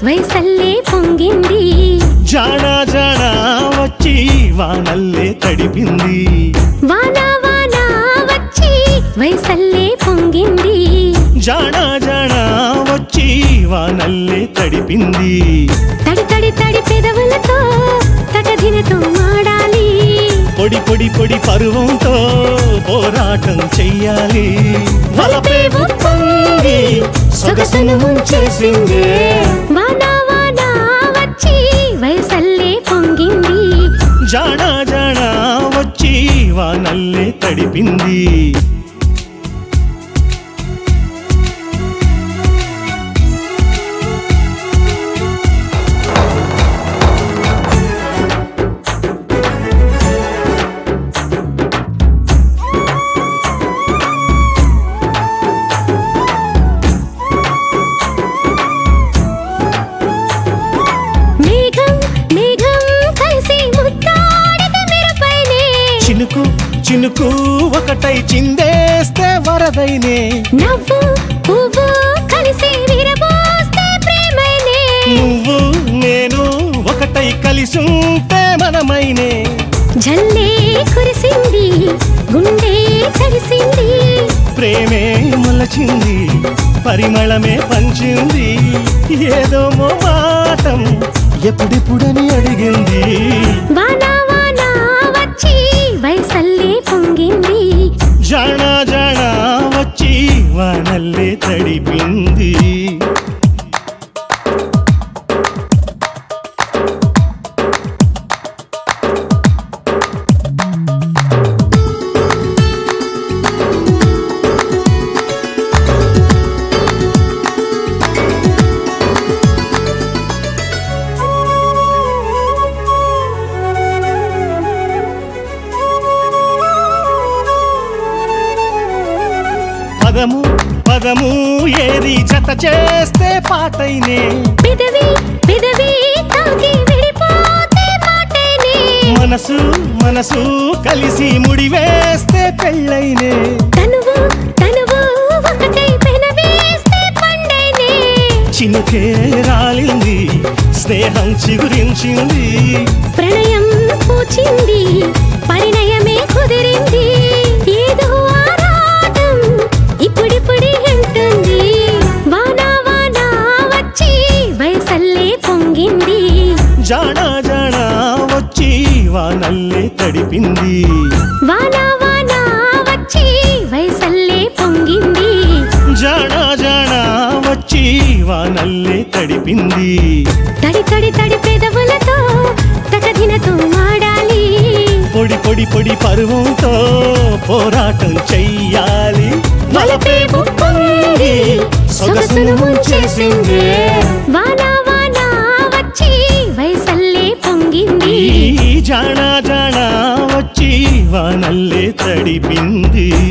వయసల్లే పొంగింది జాణ జాణ వచ్చి వానల్లే తడిపింది వాన వాన వచ్చి వయసల్లే పొంగింది జాణ జాణ వచ్చి వానల్లే తడిపింది తడి తడి తడి పెదవులతో తటదినతో మాడాలి పొడి పొడి పొడి పరువంతో పోరాటం చెయ్యాలి వలపే ఉప్పొంగి సొగసును ముంచేసింది వాన వాన వచ్చి వయసల్లే పొంగింది జాణ జాణ వచ్చి వానల్లే తడిపింది మేఘం మేఘం కలిసి ముత్తాడితే మెరుపైనే చినుకు చినుకు ఒకటై చిందేస్తే వరదైనే నవ్వు పువ్వు కలిసి విరబోస్తే ప్రేమైనే నువ్వు నేను ఒకటై కలిసి ఉంటే మనమైనే జల్లే కురిసింది గుండె తడిసింది ప్రేమే మొలచింది పరిమళమే పంచింది ఏదో మాటం ఎప్పుడిప్పుడని అడిగింది వాన వాన వచ్చి వయసల్లే పొంగింది జాణ జాణ వచ్చి వానల్లే తడిపింది పదము పదము ఏది జత చేస్తే పాటైనే పెదవి పెదవి తాకి విడిపోతే మాటైనే మనసు మనసు కలిసి ముడివేస్తే పెళ్ళైనే తనువు తనువు ఒకటై పెనవేస్తే పండైనే చినుకే రాలింది స్నేహం చిగురించింది ప్రణయం పూచింది పరిణయమే కుదిరింది ఏదో ఆరాటం ఇప్పుడిప్పుడి అంటుంది వాన వాన వచ్చి వయసల్లే పొంగింది జాణ జాణ వచ్చి వానల్లే తడిపింది వాన వాన వచ్చి వయసల్లే పొంగింది జాణ జాణ వచ్చి వానల్లే తడిపింది తడి తడి తడి పెదవులతో తటదినతో మాడాలి పొడి పొడి పొడి పరువంతో పోరాటం చెయ్యాలి వలపే ఉప్పొంగి సొగసును ముంచేసింది వాన వాన వచ్చి వయసల్లే పొంగింది ఈ జాణ జాణ వచ్చి వానల్లే తడిపింది